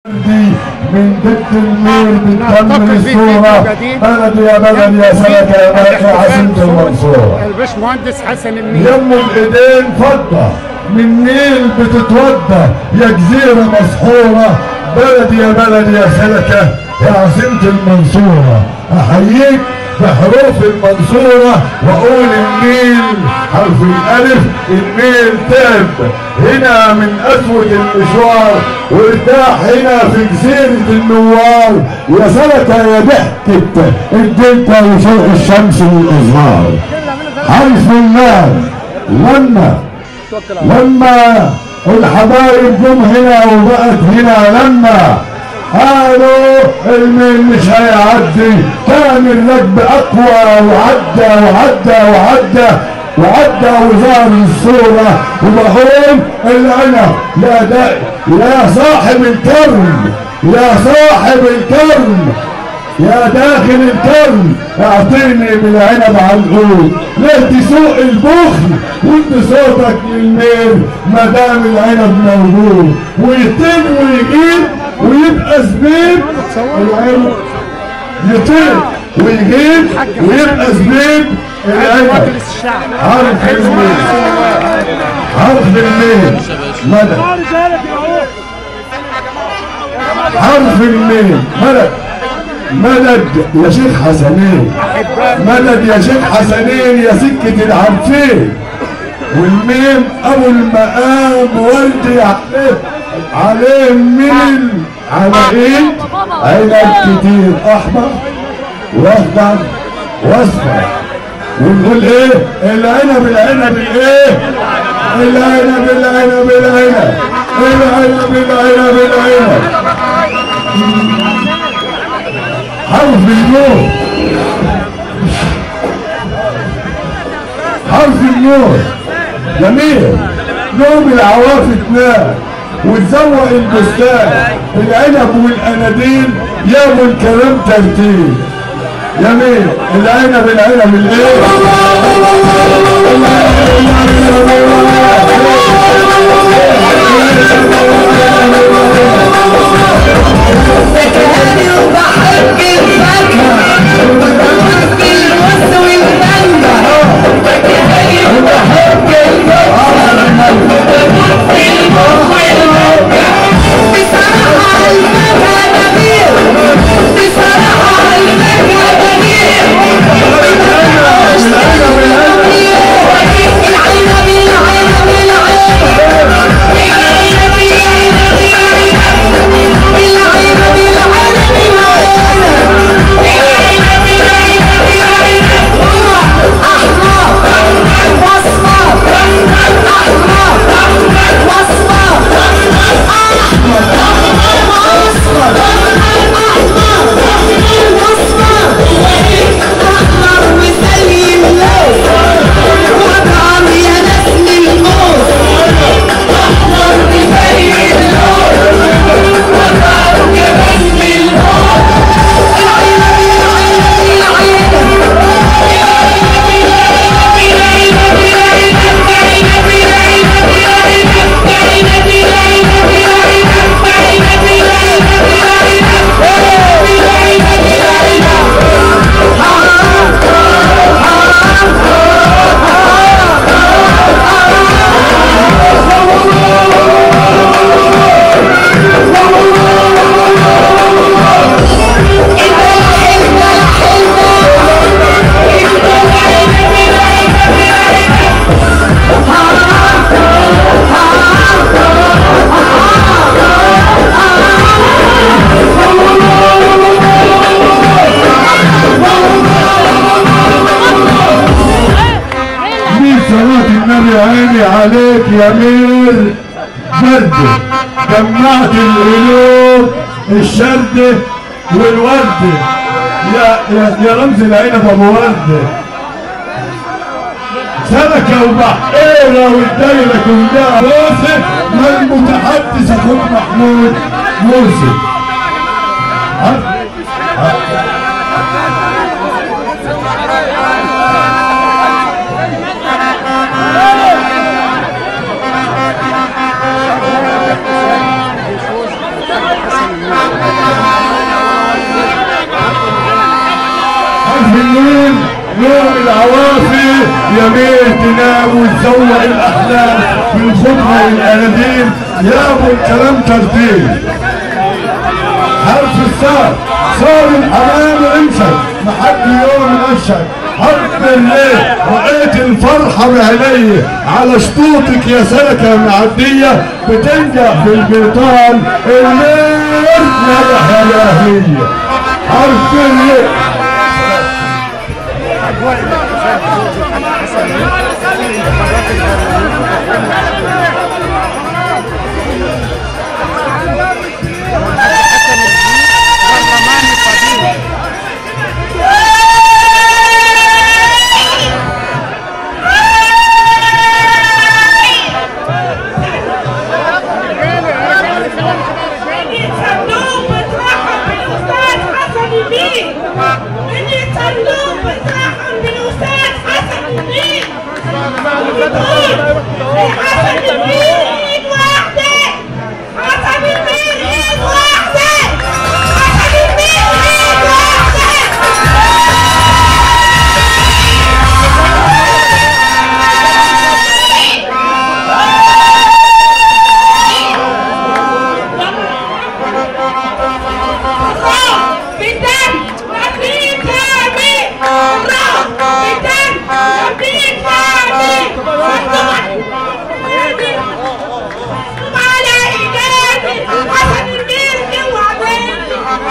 دي من ضد الميل بتكمل الصورة بلدي يا بلدي يا سلكة يا بلد يا عاصمة المنصورة الباشمهندس حسن النيل يم الايدين فضة من نيل بتتوضى يا جزيرة مسحورة بلدي يا بلدي يا سلكة يا عاصمة المنصورة احييك بحروف المنصورة واقول النيل حرف الالف النيل تاب هنا من اسود المشوار وارتاح هنا في جزيرة النوار يا سلكة يا ضحكة الدلتا وشوق الشمس والازهار حرف النار لما لما الحبايب جم هنا وبقت هنا لما قالوا الميل مش هيعدي كان الركب اقوى وعدى وعدى وعدى وعدى وظهر الصورة وبقول العنب يا دا يا صاحب الكرم يا صاحب الكرم يا داخل الكرم اعطيني من العنب على العود ليه تسوق البخل وانت صوتك للميل ما دام العنب موجود ويطير ويجيب ويبقى زبيب العنب يطير ويجيب ويبقى زبيب العنب مجلس الشعب حرف الميل حرف الميل مدد حرف الميم مدد مدد يا شيخ حسنين مدد يا شيخ حسنين يا سكة العرفين والميم ابو المقام وردي عليه عليه من العناقيد عنب كتير احمر واخضر واصفر ونقول ايه العنب العنب الايه العنب العنب العنب العنب العنب العنب حرف النور حرف النور جميل نوم العواصف نار وتزوق البستان العنب والاناديل يابوا الكلام ترتيب جميل العنب العنب الايه فاكهاني وبحب الفاكهة وبحب الوز والمانجا فاكهاني وبحب الفاكهة وبحب المخ والمانجا بصراحة الفاكهة جميل بصراحة الفاكهة جميل العنب العنب مين صلاة النبي عيني عليك يا مير بردة جمعت القلوب الشردة والوردة يا يا يا رمز العنب ابو وردة سمكة وبحيرة والدايرة كلها موسى ما المتحدث اخوك محمود موسى ها؟ حرف النون نوم العواصي يميل تنام وتزوق الاحلام في الخضره والاناديل يا ابو الكلام ترتيب حرف الصاد صار الحمام انشد محد يوم انشد حرف الليل رأيت الفرحة بعيني على شطوطك يا سلكة معدية بتنجح في البيطان الليل نجح يا لاهية حرف الليل صندوق بترحب بالاستاذ حسن الدين مني صندوق بترحب بالاستاذ حسن الدين بتقول حسن الدين ايد واحده حسن الدين ايد واحده حسن الدين ايد واحده بالدم نبيك تاني بالدم نبيك تاني مكتوب على ايديني حسن البيت وعديني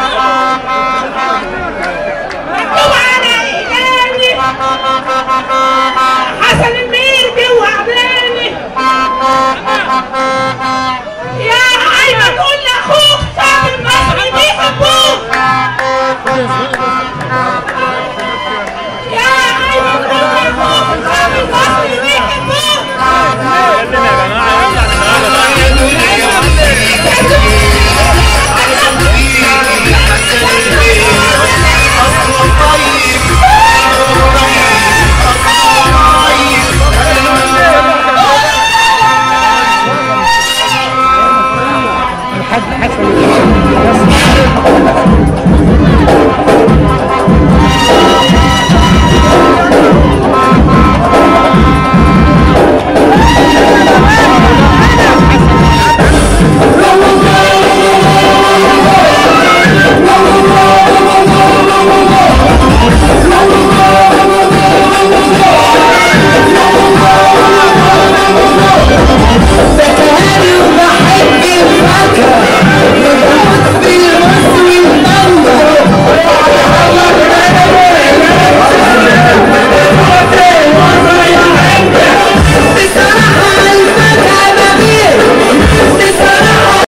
مكتوب على ايديني حسن البيت وعديني يا ايمن قول لاخوك شعب المصري بيحبوك يا ايمن قول لاخوك شعب المصري بيحبوك حد حسن